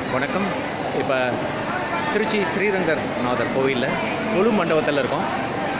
வணக்கம் இப்போ திருச்சி ஸ்ரீரங்கர் நாதர் கோவிலில் கொலு மண்டபத்தில் இருக்கோம்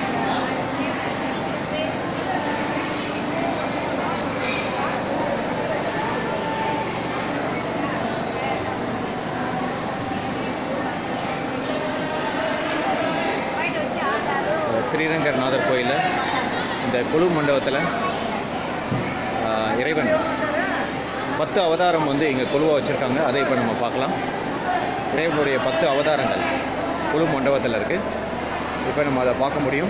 ஸ்ரீரங்கர் நாதர் கோயிலில் இந்த கொலு மண்டபத்தில் ஆஹ், இறைவன் பத்து அவதாரம் வந்து இங்கே கொலுவாக வச்சுருக்காங்க அதை இப்போ நம்ம பார்க்கலாம் இறைவனுடைய பத்து அவதாரங்கள் குழு மண்டபத்தில் இருக்குது இப்போ நம்ம அதை பார்க்க முடியும்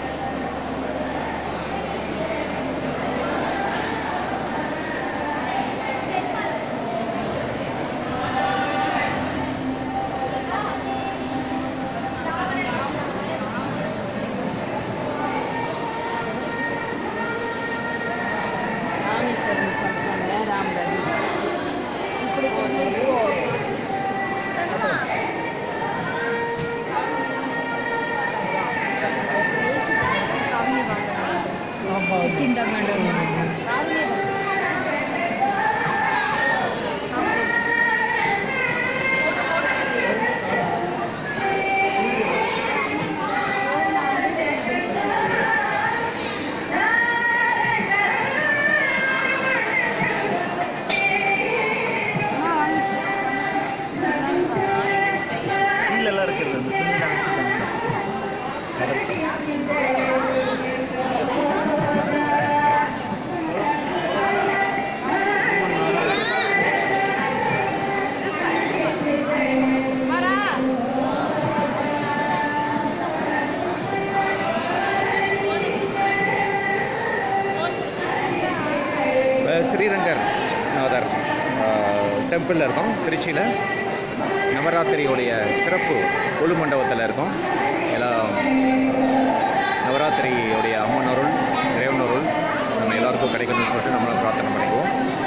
ராமேஸ்வரம் பக்கத்துல ராமரவி இப்படி கொண்டு போ ராமி வாங்க இந்த மண்டபம் கீழெல்லாம் இருக்கிறது அந்த துணியெல்லாம் வச்சுருக்காங்க இப்போ ஸ்ரீரங்கர் நாதர் டெம்பிளில் இருக்கோம் திருச்சியில் நவராத்திரியுடைய சிறப்பு கொலு மண்டபத்தில் இருக்கோம் எல்லாம் நவராத்திரியுடைய அம்மன் அருள் இறைவன் அருள் நம்ம எல்லாருக்கும் கிடைக்கணும்னு சொல்லிட்டு நம்மளும் பிரார்த்தனை பண்ணிக்குவோம்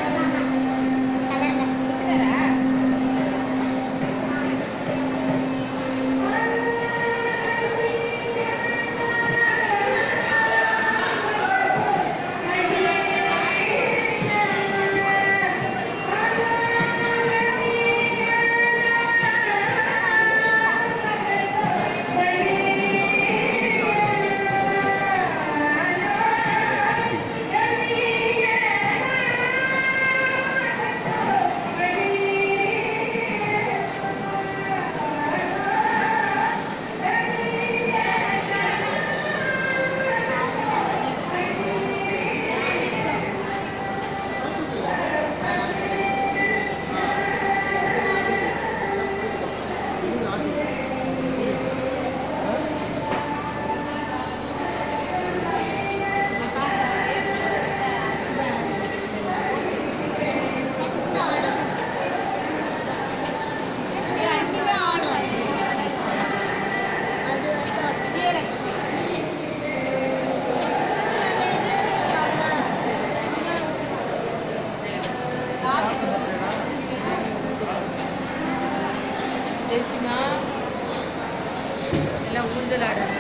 ஜெசிமா எல்லாம் ஊஞ்சல் ஆடுறாங்க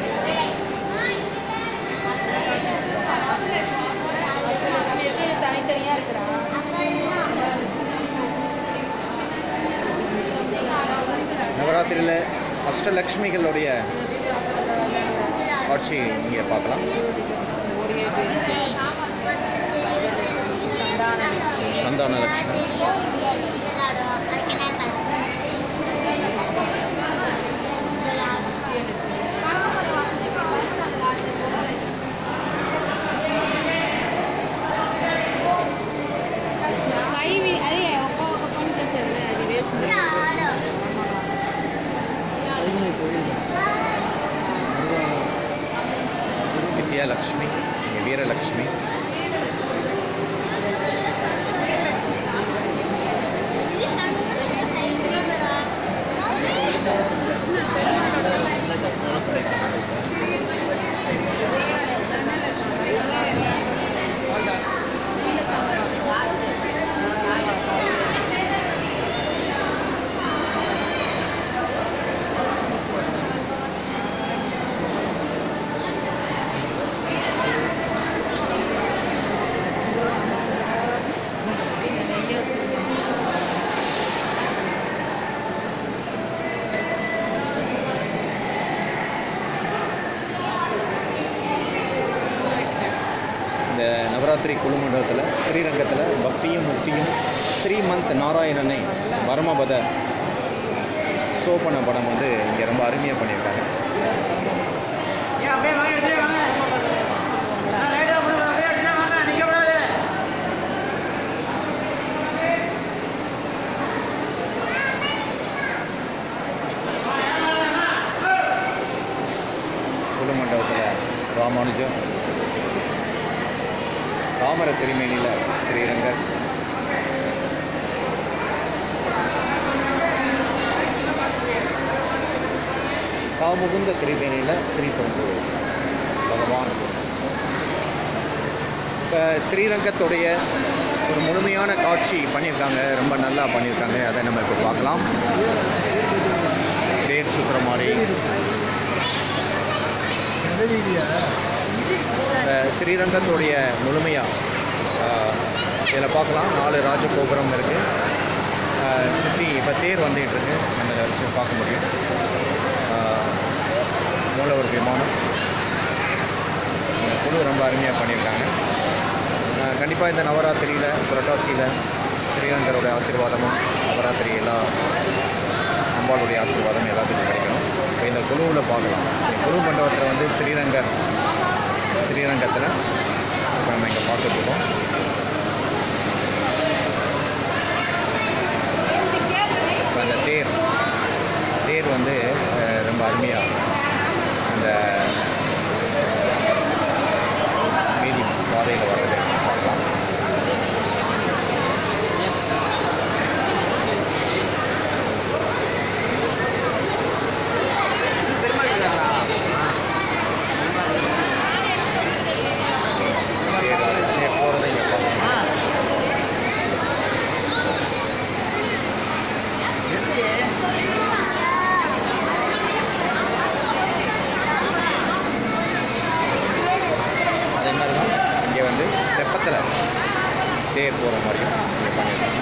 தனித்தனியா இருக்கிறான் நவராத்திரியில் அஷ்டலக்ஷ்மிகளுடைய காட்சி இங்கே பார்க்கலாம் சந்தான லக்ஷ்மி வித்யாலக்ஷ்மி இங்கே வீரலக்ஷ்மி நவராத்திரி குழுமண்டபத்தில் ஸ்ரீரங்கத்தில் பக்தியும் முக்தியும் ஸ்ரீமந்த் நாராயணனை பரமபத சோபன படம் வந்து இங்கே ரொம்ப அருமையாக பண்ணியிருக்காங்க குழுமண்டபத்தில் ராமானுஜம் தாமர திருமேனியில் ஸ்ரீரங்கர் காமுகுந்த திருமேனியில் ஸ்ரீபெரும்பு பகவான் இப்போ ஸ்ரீரங்கத்துடைய ஒரு முழுமையான காட்சி பண்ணியிருக்காங்க ரொம்ப நல்லா பண்ணியிருக்காங்க அதை நம்ம இப்போ பார்க்கலாம் தேர் சுற்றுற மாதிரி அஹ் ஸ்ரீரங்கத்துடைய முழுமையாக இதில் பார்க்கலாம் நாலு ராஜகோபுரம் இருக்குது சுற்றி இப்போ தேர் வந்துகிட்டு இருக்கு நம்ம இதை வச்சு பார்க்க முடியும் அஹ் மூலவர் விமானம் இந்த குழு ரொம்ப அருமையாக பண்ணியிருக்காங்க கண்டிப்பாக இந்த நவராத்திரியில் புரட்டாசியில் ஸ்ரீரங்கருடைய ஆசீர்வாதமும் நவராத்திரி எல்லா அம்பாளுடைய ஆசீர்வாதம் எல்லாத்துக்கும் கிடைக்கணும் இப்போ இந்த குழுவில் பார்க்கலாம் இந்த குழு மண்டபத்தில் வந்து ஸ்ரீரங்கர் ஸ்ரீரங்கத்தில் இப்போ நம்ம இங்கே பார்த்துட்டு இருக்கோம் இப்போ அந்த தேர் தேர் வந்து அஹ், ரொம்ப அருமையாக அந்த மீதி பாதையில் வர்றது பார்க்கலாம் தேர் தேர் போகிறத இங்கே பார்க்கலாம் அதே மாதிரி தான் இங்கே வந்து தெப்பத்தில் தேர் போகிற மாதிரியும் இங்கே பண்ணியிருக்காங்க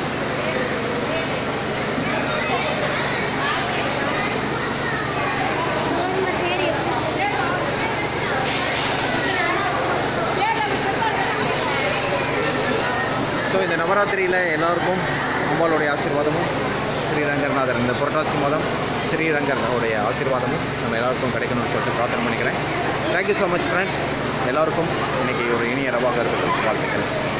ஸோ இந்த நவராத்திரியில் எல்லாருக்கும் அம்பாளுடைய ஆசீர்வாதமும் ஸ்ரீரங்கர்நாதர் இந்த புரட்டாசி மாதம் ஸ்ரீரங்கருடைய ஆசீர்வாதமும் நம்ம எல்லாருக்கும் கிடைக்கணும்னு சொல்லிட்டு பிரார்த்தனை பண்ணிக்கிறேன் தேங்க்யூ ஸோ மச் ஃப்ரெண்ட்ஸ் எல்லாருக்கும் இன்னைக்கு ஒரு இனிய ரவாக இருக்கட்டும் வாழ்த்துக்கள்